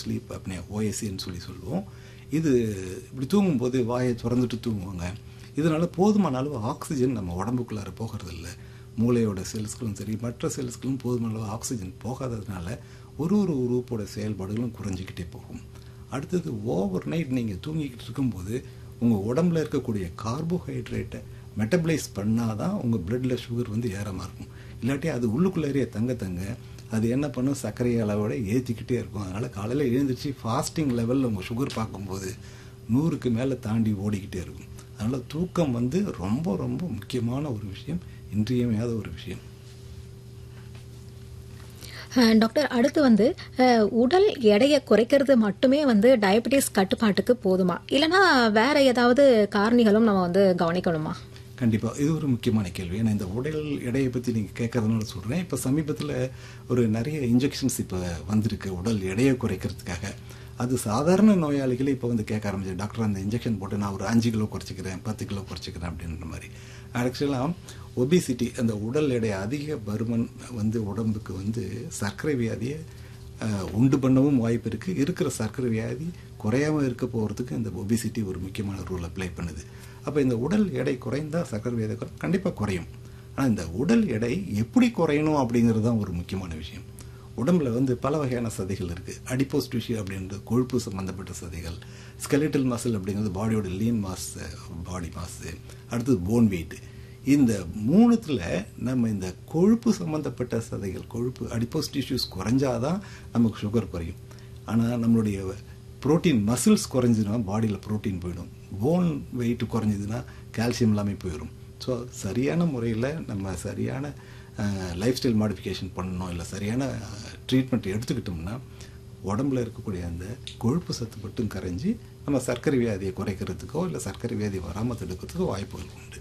sleep apnea ஓஎஸ்சின்னு சொல்லி சொல்லுவோம் இது இப்படி தூங்கும்போது வாயை திறந்துட்டு தூங்குவாங்க இதனால போதுமான அளவு ஆக்சிஜன் நம்ம உடம்புக்குள்ளார போகிறதில்ல மூளையோட செல்ஸ்களும் சரி மற்ற செல்ஸ்களும் போதுமான அளவு ஆக்சிஜன் போகாததுனால ஒரு ஒரு உறுப்போட செயல்பாடுகளும் குறைஞ்சிக்கிட்டே போகும் அடுத்தது ஓவர் நைட் நீங்கள் தூங்கிக்கிட்டு இருக்கும்போது உங்கள் உடம்புல இருக்கக்கூடிய கார்போஹைட்ரேட்டை மெட்டபிளைஸ் பண்ணாதான் உங்கள் பிளட்டில் சுகர் வந்து ஏறாமல் இருக்கும் இல்லாட்டி அது உள்ளுக்குள்ளேயே தங்க தங்க அது என்ன பண்ணும் சர்க்கரை அளவோட ஏற்றிக்கிட்டே இருக்கும் அதனால் காலையில் எழுந்திரிச்சு ஃபாஸ்டிங் லெவலில் உங்கள் சுகர் பார்க்கும்போது நூறுக்கு மேலே தாண்டி ஓடிக்கிட்டே இருக்கும் அதனால் தூக்கம் வந்து ரொம்ப ரொம்ப முக்கியமான ஒரு விஷயம் இன்றியமையாத ஒரு விஷயம் அஹ், டாக்டர் அடுத்து வந்து அஹ், உடல் எடையை குறைக்கிறது மட்டுமே வந்து டயபெட்டிஸ் கட்டுப்பாட்டுக்கு போதுமா இல்லைன்னா வேற ஏதாவது காரணிகளும் நம்ம வந்து கவனிக்கணுமா கண்டிப்பாக இது ஒரு முக்கியமான கேள்வி ஏன்னா இந்த உடல் எடையை பற்றி நீங்கள் கேட்கறதுனால சொல்கிறேன் இப்போ சமீபத்தில் ஒரு நிறைய இன்ஜெக்ஷன்ஸ் இப்போ வந்திருக்கு உடல் எடையை குறைக்கிறதுக்காக அது சாதாரண நோயாளிகளே இப்போ வந்து கேட்க ஆரம்பிச்சு டாக்டர் அந்த இன்ஜெக்ஷன் போட்டு நான் ஒரு அஞ்சு கிலோ குறைச்சிக்கிறேன் பத்து கிலோ குறைச்சிக்கிறேன் அப்படின்ற மாதிரி ஆக்சுவலாக ஒபிசிட்டி அந்த உடல் எடை அதிக பருமன் வந்து உடம்புக்கு வந்து சர்க்கரை வியாதியை அஹ், உண்டு பண்ணவும் வாய்ப்பு இருக்குது இருக்கிற சர்க்கரை வியாதி குறையாம இருக்க போகிறதுக்கு இந்த ஒபிசிட்டி ஒரு முக்கியமான ரூல் அப்ளை பண்ணுது அப்போ இந்த உடல் எடை குறைந்தா சர்க்கரை வியாதி கண்டிப்பாக குறையும் ஆனால் இந்த உடல் எடை எப்படி குறையணும் அப்படிங்கிறது தான் ஒரு முக்கியமான விஷயம் உடம்புல வந்து பல வகையான சதைகள் இருக்குது அடிப்போஸ் டிஷ்யூ அப்படின்றது கொழுப்பு சம்மந்தப்பட்ட சதைகள் ஸ்கெலிட்டல் மசில் அப்படிங்கிறது பாடியோட லீன் மாஸ் பாடி மாஸ் அடுத்தது போன் வெயிட் இந்த மூணுத்துல நம்ம இந்த கொழுப்பு சம்மந்தப்பட்ட சதைகள் கொழுப்பு அடிப்போஸ் டிஷ்யூஸ் குறைஞ்சாதான் நமக்கு சுகர் குறையும் ஆனால் நம்மளுடைய புரோட்டீன் மசில்ஸ் குறைஞ்சுதுன்னா பாடியில் புரோட்டீன் போயிடும் போன் வெயிட் குறைஞ்சதுன்னா கால்சியம் எல்லாமே போயிடும் ஸோ சரியான முறையில் நம்ம சரியான லைஃப் ஸ்டைல் மாடிஃபிகேஷன் பண்ணணும் இல்லை சரியான ட்ரீட்மெண்ட் எடுத்துக்கிட்டோம்னா உடம்புல இருக்கக்கூடிய அந்த கொழுப்பு சத்து மட்டும் கரைஞ்சி நம்ம சர்க்கரை வியாதியை குறைக்கிறதுக்கோ இல்லை சர்க்கரை வியாதி வராமல் தடுக்கிறதுக்கோ வாய்ப்புகள் உண்டு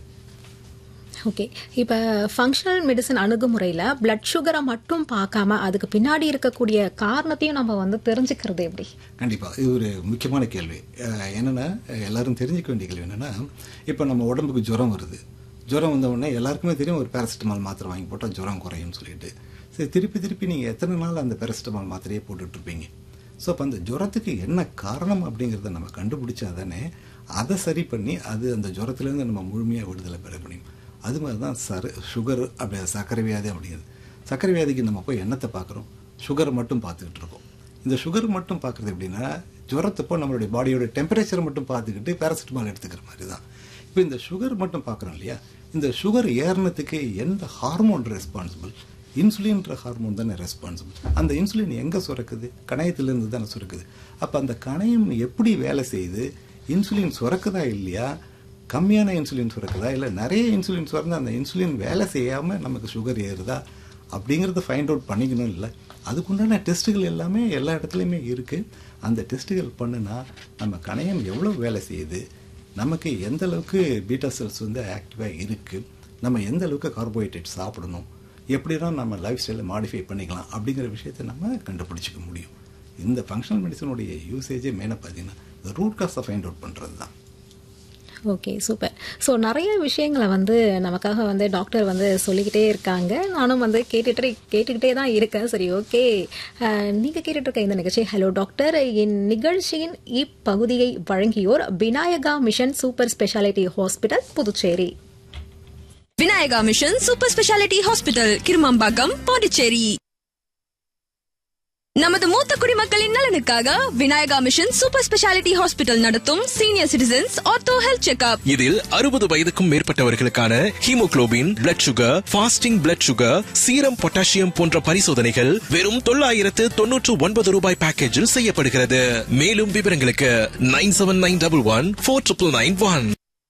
ஓகே இப்போ ஃபங்க்ஷனல் மெடிசன் அணுகுமுறையில் பிளட் சுகரை மட்டும் பார்க்காம அதுக்கு பின்னாடி இருக்கக்கூடிய காரணத்தையும் நம்ம வந்து தெரிஞ்சுக்கிறது எப்படி கண்டிப்பாக இது ஒரு முக்கியமான கேள்வி அஹ் என்னன்னா எல்லாரும் தெரிஞ்சுக்க வேண்டிய கேள்வி என்னன்னா இப்போ நம்ம உடம்புக்கு ஜுரம் வருது ஜுரம் வந்த உடனே எல்லாருக்குமே தெரியும் ஒரு பேராசிட்டமால் மாத்திரை வாங்கி போட்டால் ஜுரம் குறையும்னு சொல்லிட்டு சரி திருப்பி திருப்பி நீங்கள் எத்தனை நாள் அந்த பேராசிட்டமால் மாத்திரையே போட்டுட்டு இருப்பீங்க ஸோ அப்போ அந்த ஜுரத்துக்கு என்ன காரணம் அப்படிங்கிறத நம்ம கண்டுபிடிச்சா தானே அதை சரி பண்ணி அது அந்த ஜுரத்துலேருந்து நம்ம முழுமையாக விடுதலை பெற முடியும் அது மாதிரி தான் சரு சுகர் அப்படி சர்க்கரை வியாதி அப்படிங்கிறது சர்க்கரை வியாதிக்கு நம்ம போய் என்னத்தை பார்க்குறோம் சுகரை மட்டும் பார்த்துக்கிட்டு இருக்கோம் இந்த சுகர் மட்டும் பார்க்குறது எப்படின்னா ஜுரத்தப்போ நம்மளுடைய பாடியோட டெம்பரேச்சரை மட்டும் பார்த்துக்கிட்டு பேராசிட்டமால் எடுத்துக்கிற மாதிரி தான் இப்போ இந்த சுகர் மட்டும் பார்க்குறோம் இல்லையா இந்த சுகர் ஏறினத்துக்கு எந்த ஹார்மோன் ரெஸ்பான்சிபிள் இன்சுலின்ற ஹார்மோன் தானே ரெஸ்பான்சிபிள் அந்த இன்சுலின் எங்கே சுரக்குது கணையத்திலிருந்து தானே சுரக்குது அப்போ அந்த கணையம் எப்படி வேலை செய்யுது இன்சுலின் சுரக்குதா இல்லையா கம்மியான இன்சுலின் சுரக்குதா இல்லை நிறைய இன்சுலின் சுரந்து அந்த இன்சுலின் வேலை செய்யாமல் நமக்கு சுகர் ஏறுதா அப்படிங்கிறத ஃபைண்ட் அவுட் பண்ணிக்கணும் இல்லை அதுக்குண்டான டெஸ்ட்டுகள் எல்லாமே எல்லா இடத்துலையுமே இருக்குது அந்த டெஸ்ட்டுகள் பண்ணுனா நம்ம கணையம் எவ்வளோ வேலை செய்யுது நமக்கு எந்த அளவுக்கு பீட்டா செல்ஸ் வந்து ஆக்டிவாக இருக்குது நம்ம எந்த அளவுக்கு கார்போஹைட்ரேட் சாப்பிடணும் எப்படிலாம் நம்ம லைஃப் ஸ்டைலை மாடிஃபை பண்ணிக்கலாம் அப்படிங்கிற விஷயத்தை நம்ம கண்டுபிடிச்சிக்க முடியும் இந்த ஃபங்க்ஷனல் மெடிசனுடைய யூசேஜே மெயினாக பார்த்தீங்கன்னா இந்த ரூட் காஸை ஃபைண்ட் அவுட் பண்ணுறது தான் ஓகே சூப்பர் ஸோ நிறைய விஷயங்களை வந்து நமக்காக வந்து டாக்டர் வந்து சொல்லிக்கிட்டே இருக்காங்க நானும் வந்து கேட்டுட்டு கேட்டுக்கிட்டே தான் இருக்கேன் சரி ஓகே நீங்கள் கேட்டுட்டு இருக்க இந்த நிகழ்ச்சி ஹலோ டாக்டர் இந்நிகழ்ச்சியின் இப்பகுதியை வழங்கியோர் Vinayaka mission super speciality hospital Puducherry Vinayaka mission super speciality hospital Kirumampakkam Pondicherry நமது மூத்த குடிமக்களின் நலனுக்காக Vinayaka mission super speciality hospital நடத்தும் senior citizens ortho health checkup இதில் அறுபது வயதுக்கும் மேற்பட்டவர்களுக்கான haemoglobin blood sugar fasting blood sugar serum potassium போன்ற பரிசோதனைகள் வெறும் தொள்ளாயிரத்து தொன்னூற்று ஒன்பது ரூபாய் பேக்கேஜில் செய்யப்படுகிறது மேலும் விவரங்களுக்கு nine seven nine double one four triple nine one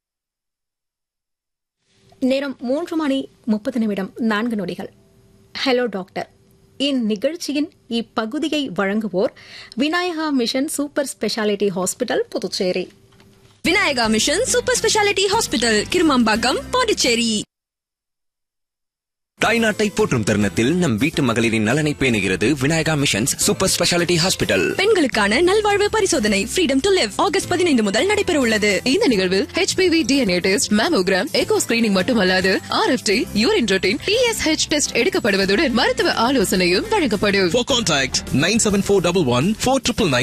நேரம் மூன்று மணி முப்பது நிமிடம் நான்கு நொடிகள் ஹலோ டாக்டர் இந்நிகழ்ச்சியின் இப்பகுதியை வழங்குவோர் Vinayaka mission super speciality hospital Puducherry Vinayaka mission super speciality hospital Kirumampakkam Pondicherry தாய்நாட்டை போற்றும் தருணத்தில் நம் வீட்டு மகளிரின் நலனை பேணுகிறது Vinayaka missions super speciality hospital பெண்களுக்கான நல்வாழ்வு பரிசோதனை ஃப்ரீடம் டு லிவ் ஆகஸ்ட் பதினைந்து முதல் நடைபெற உள்ளது இந்த நிகழ்வில் HPV DNA test mammogram echo screening மட்டுமல்லாது RFT urine routine TSH test எடுக்கப்படுவதுடன் மருத்துவ ஆலோசனையும் வழங்கப்படும் For contact 97411 499